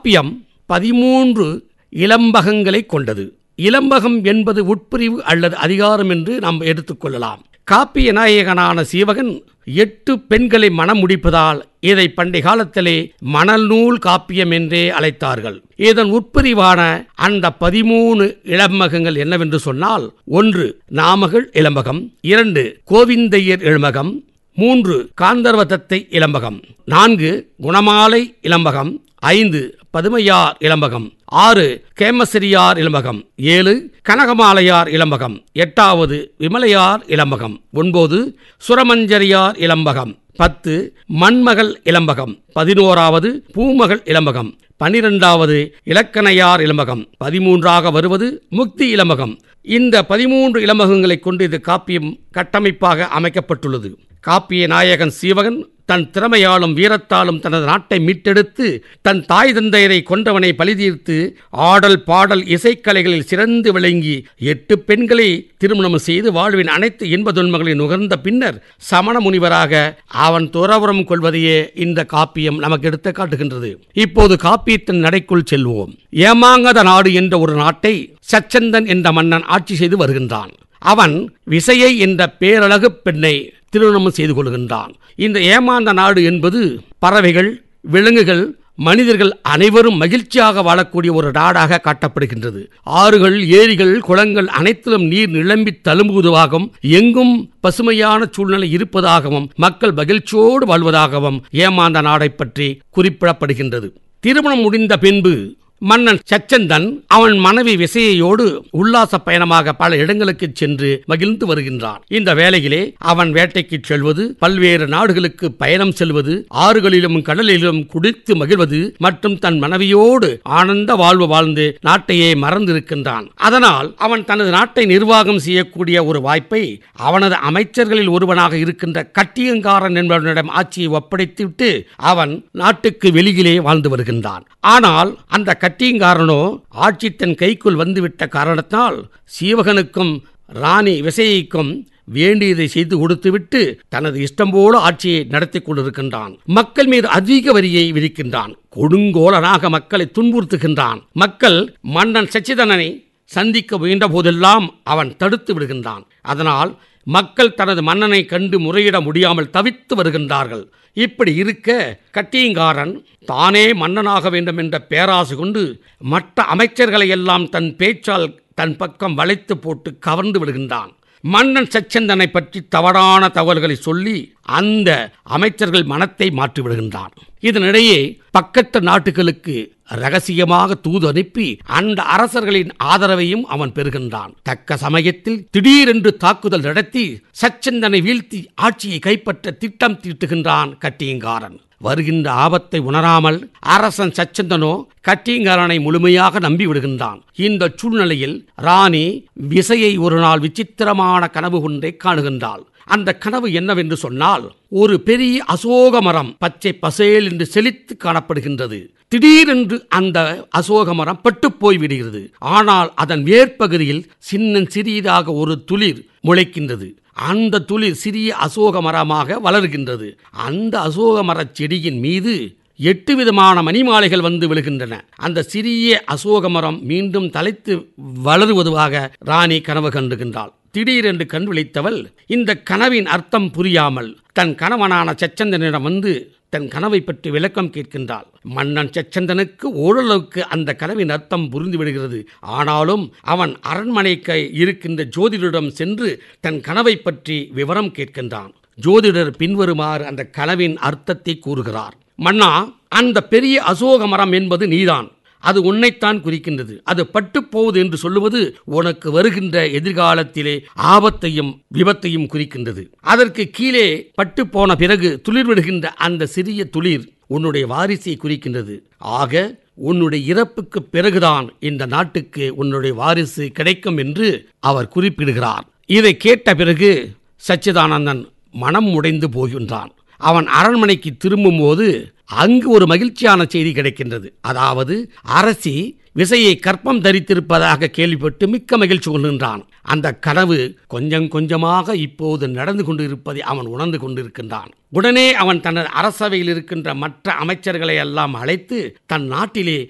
காப்பியம் பதிமூன்று இளம்பகங்களை கொண்டது இளம்பகம் என்பது உட்பிரிவு அல்லது அதிகாரம் என்று நாம் எடுத்துக்கொள்ளலாம் காப்பிய நாயகனான சீவகன் எட்டு பெண்களை மனம் முடிப்பதால் இதை பண்டைய காலத்திலே மணல் நூல் காப்பியம் என்றே அழைத்தார்கள் இதன் உட்பிரிவான அந்த பதிமூணு இளம்பகங்கள் என்னவென்று சொன்னால் ஒன்று நாமகள் இளம்பகம் இரண்டு கோவிந்தையர் இளம்பகம் மூன்று காந்தர்வதத்தை இளம்பகம் நான்கு குணமாலை இளம்பகம் ஐந்து பதுமையார் இளம்பகம் ஆறு கேமசிரியார் இளம்பகம் ஏழு கனகமாலையார் இளம்பகம் எட்டாவது விமலையார் இளம்பகம் ஒன்பது சுரமஞ்சரியார் இளம்பகம் பத்து மண்மகள் இளம்பகம் பதினோராவது பூமகள் இளம்பகம் பனிரெண்டாவது இலக்கணையார் இளம்பகம் பதிமூன்றாக வருவது முக்தி இளம்பகம் இந்த பதிமூன்று இளம்பகங்களை கொண்டு இது காப்பியம் கட்டமைப்பாக அமைக்கப்பட்டுள்ளது காப்பிய நாயகன் சீவகன் தன் திறமையாலும் வீரத்தாலும் தனது நாட்டை மீட்டெடுத்து தன் தாய் தந்தையரை கொன்றவனை பழிதீர்த்து ஆடல் பாடல் இசைக்கலைகளில் சிறந்து விளங்கி எட்டு பெண்களை திருமணம் செய்து வாழ்வின் அனைத்து இன்ப துன்பங்களை நுகர்ந்த பின்னர் சமண முனிவராக அவன் துறவரம் கொள்வதையே இந்த காப்பியம் நமக்கு எடுத்து காட்டுகின்றது இப்போது காப்பியத்தின் நடைக்குள் செல்வோம் ஏமாங்கத நாடு என்ற ஒரு நாட்டை சச்சந்தன் என்ற மன்னன் ஆட்சி செய்து வருகின்றான் அவன் விசையை என்ற பேரழகு பெண்ணை திருமணம் செய்து கொள்கின்றான் இந்த ஏமாந்த நாடு என்பது பறவைகள் விலங்குகள் மனிதர்கள் அனைவரும் மகிழ்ச்சியாக வாழக்கூடிய ஒரு நாடாக காட்டப்படுகின்றது ஆறுகள் ஏரிகள் குளங்கள் அனைத்திலும் நீர் நிரம்பி தழும்புவதாகவும் எங்கும் பசுமையான சூழ்நிலை இருப்பதாகவும் மக்கள் மகிழ்ச்சியோடு வாழ்வதாகவும் ஏமாந்த நாடை பற்றி குறிப்பிடப்படுகின்றது திருமணம் முடிந்த பின்பு மன்னன் சச்சந்தன் அவன் மனைவி விசையோடு உல்லாச பயணமாக பல இடங்களுக்கு சென்று மகிழ்ந்து வருகின்றான் இந்த வேளையிலே அவன் வேட்டைக்கு செல்வது பல்வேறு நாடுகளுக்கு பயணம் செல்வது ஆறுகளிலும் கடலிலும் குடித்து மகிழ்வது மற்றும் தன் மனைவியோடு ஆனந்த வாழ்வு வாழ்ந்து நாட்டையே மறந்திருக்கின்றான் அதனால் அவன் தனது நாட்டை நிர்வாகம் செய்யக்கூடிய ஒரு வாய்ப்பை அவனது அமைச்சர்களில் ஒருவனாக இருக்கின்ற கட்டியங்காரன் என்பவனிடம் ஆட்சியை ஒப்படைத்துவிட்டு அவன் நாட்டுக்கு வெளியிலே வாழ்ந்து வருகின்றான் ஆனால் அந்த கட்டியங்காரனோ ஆட்சி தன் கைக்குள் வந்துவிட்ட காரணத்தால் சீவகனுக்கும் ராணி விசைக்கும் வேண்டியதை செய்து கொடுத்துவிட்டு தனது இஷ்டம் போல ஆட்சியை நடத்தி கொண்டிருக்கின்றான் மக்கள் மீது அதிக வரியை விதிக்கின்றான் கொடுங்கோலனாக மக்களை துன்புறுத்துகின்றான் மக்கள் மன்னன் சச்சிதனனை சந்திக்க முயன்ற போதெல்லாம் அவன் தடுத்து விடுகின்றான் அதனால் மக்கள் தனது மன்னனை கண்டு முறையிட முடியாமல் தவித்து வருகின்றார்கள் இப்படி இருக்க கட்டியங்காரன் தானே மன்னனாக வேண்டும் என்ற பேராசை கொண்டு மற்ற அமைச்சர்களை எல்லாம் தன் பேச்சால் தன் பக்கம் வளைத்து போட்டு கவர்ந்து விடுகின்றான் மன்னன் சச்சந்தனை பற்றி தவறான தகவல்களை சொல்லி அந்த அமைச்சர்கள் மனத்தை மாற்றி விடுகின்றான் இதனிடையே பக்கத்து நாட்டுகளுக்கு ரகசியமாக தூது அனுப்பி அந்த அரசர்களின் ஆதரவையும் அவன் பெறுகின்றான் தக்க சமயத்தில் திடீரென்று தாக்குதல் நடத்தி சச்சந்தனை வீழ்த்தி ஆட்சியை கைப்பற்ற திட்டம் தீட்டுகின்றான் கட்டியங்காரன் வருகின்ற ஆபத்தை உணராமல் அரசன் சச்சந்தனோ கட்டியங்காரனை முழுமையாக நம்பி விடுகின்றான் இந்த சூழ்நிலையில் ராணி விசையை ஒரு நாள் விசித்திரமான கனவு ஒன்றை காணுகின்றாள் அந்த கனவு என்னவென்று சொன்னால் ஒரு பெரிய அசோக மரம் பச்சை பசேல் என்று செழித்து காணப்படுகின்றது திடீரென்று அந்த அசோக மரம் பட்டு போய் விடுகிறது ஆனால் அதன் மேற்பகுதியில் சின்ன சிறியதாக ஒரு துளிர் முளைக்கின்றது அந்த துளிர் சிறிய அசோக மரமாக வளர்கின்றது அந்த அசோக மரச் செடியின் மீது எட்டு விதமான மணிமாலைகள் வந்து விழுகின்றன அந்த சிறிய அசோக மரம் மீண்டும் தலைத்து வளருவதுவாக ராணி கனவு கண்டுகின்றாள் திடீரென்று கண் விழித்தவள் இந்த கனவின் அர்த்தம் புரியாமல் தன் கணவனான சச்சந்தனிடம் வந்து தன் கனவை பற்றி விளக்கம் கேட்கின்றாள் மன்னன் சச்சந்தனுக்கு ஓரளவுக்கு அந்த கனவின் அர்த்தம் புரிந்து விடுகிறது ஆனாலும் அவன் அரண்மனைக்கு இருக்கின்ற ஜோதிடரிடம் சென்று தன் கனவை பற்றி விவரம் கேட்கின்றான் ஜோதிடர் பின்வருமாறு அந்த கனவின் அர்த்தத்தை கூறுகிறார் மன்னா அந்த பெரிய அசோக மரம் என்பது நீதான் அது உன்னைத்தான் குறிக்கின்றது அது பட்டு போவது என்று சொல்லுவது உனக்கு வருகின்ற எதிர்காலத்திலே ஆபத்தையும் விபத்தையும் குறிக்கின்றது அதற்கு கீழே பட்டு போன பிறகு துளிர் விடுகின்ற அந்த சிறிய துளிர் உன்னுடைய வாரிசை குறிக்கின்றது ஆக உன்னுடைய இறப்புக்கு பிறகுதான் இந்த நாட்டுக்கு உன்னுடைய வாரிசு கிடைக்கும் என்று அவர் குறிப்பிடுகிறார் இதை கேட்ட பிறகு சச்சிதானந்தன் மனம் உடைந்து போகின்றான் அவன் அரண்மனைக்கு திரும்பும்போது அங்கு ஒரு மகிழ்ச்சியான செய்தி கிடைக்கின்றது அதாவது அரசி விசையை கற்பம் தரித்திருப்பதாக கேள்விப்பட்டு மிக்க மகிழ்ச்சி கொள்கின்றான் அந்த கனவு கொஞ்சம் கொஞ்சமாக இப்போது நடந்து கொண்டிருப்பதை அவன் உணர்ந்து கொண்டிருக்கின்றான் உடனே அவன் தனது அரசவையில் இருக்கின்ற மற்ற அமைச்சர்களை எல்லாம் அழைத்து தன் நாட்டிலே